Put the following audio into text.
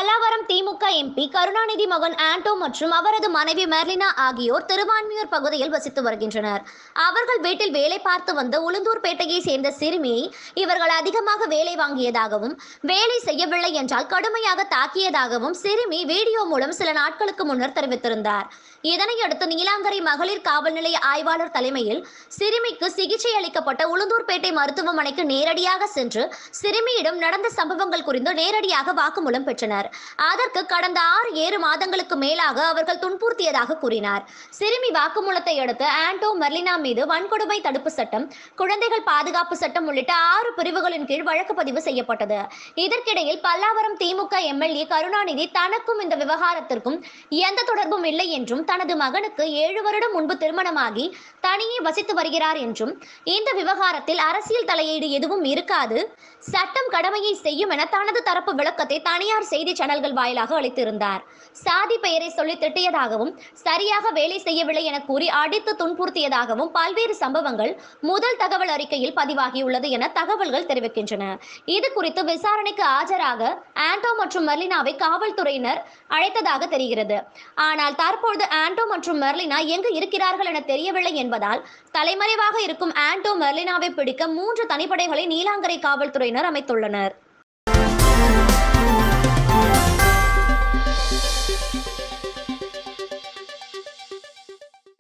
பல்லாவரம் திமுக MP Karunanidhi மகன் ஆண்டோ மற்றும் அவரது மனைவி மெர்லினா ஆகியோர் திருவான்மியூர் பகுதியில் வசித்து வருகின்றனர் அவர்கள் வீட்டில் வேலை பார்த்து வந்த உளுந்தூர்பேட்டையை சேர்ந்த சிறுமியை இவர்கள் அதிகமாக வேலை வாங்கியதாகவும் வேலை செய்யவில்லை என்றால் கடுமையாக தாக்கியதாகவும் சிறுமி வீடியோ மூலம் சில நாட்களுக்கு முன்னர் தெரிவித்திருந்தார் இதனையடுத்து நீலாங்கரை மகளிர் காவல் நிலைய ஆய்வாளர் தலைமையில் சிறுமிக்கு சிகிச்சை அளிக்கப்பட்ட உளுந்தூர்பேட்டை மருத்துவமனைக்கு நேரடியாக சென்று சிறுமியிடம் நடந்த சம்பவங்கள் குறித்து நேரடியாக வாக்குமூலம் பெற்றனர் அதற்கு கடந்த ஆறு ஏழு மாதங்களுக்கு மேலாக அவர்கள் துன்புறுத்தியதாக கூறினார் சிறுமி வாக்குமூலத்தை அடுத்து ஆண்டோ மெர்லினா மீது வன்கொடுமை தடுப்பு சட்டம் குழந்தைகள் பாதுகாப்பு சட்டம் உள்ளிட்ட ஆறு பிரிவுகளின் கீழ் வழக்கு பதிவு செய்யப்பட்டது இதற்கிடையில் பல்லாவரம் திமுக எம்எல்ஏ கருணாநிதி தனக்கும் இந்த விவகாரத்திற்கும் எந்த தொடர்பும் இல்லை என்றும் தனது மகனுக்கு ஏழு வருடம் முன்பு திருமணமாகி தனியே வசித்து வருகிறார் என்றும் இந்த விவகாரத்தில் அரசியல் தலையீடு எதுவும் இருக்காது சட்டம் கடமையை செய்யும் என தனது தரப்பு விளக்கத்தை தனியார் செய்தி சேனல்கள் வாயிலாக அளித்திருந்தார் சாதி பெயரை சொல்லி திட்டியதாகவும் சரியாக வேலை செய்யவில்லை என கூறி அடித்து துன்புறுத்தியதாகவும் பல்வேறு சம்பவங்கள் முதல் தகவல் அறிக்கையில் பதிவாகியுள்ளது என தகவல்கள் தெரிவிக்கின்றன இது குறித்து விசாரணைக்கு ஆஜராக ஆண்டோ மற்றும் மெர்லினாவை காவல்துறையினர் அழைத்ததாக தெரிகிறது ஆனால் தற்பொழுது ஆண்டோ மற்றும் மெர்லினா எங்கு இருக்கிறார்கள் என தெரியவில்லை என்பதால் தலைமறைவாக இருக்கும் ஆண்டோ மெர்லினாவை பிடிக்க மூன்று தனிப்படைகளை நீலாங்கரை காவல்துறையினர் அமைத்துள்ளனர்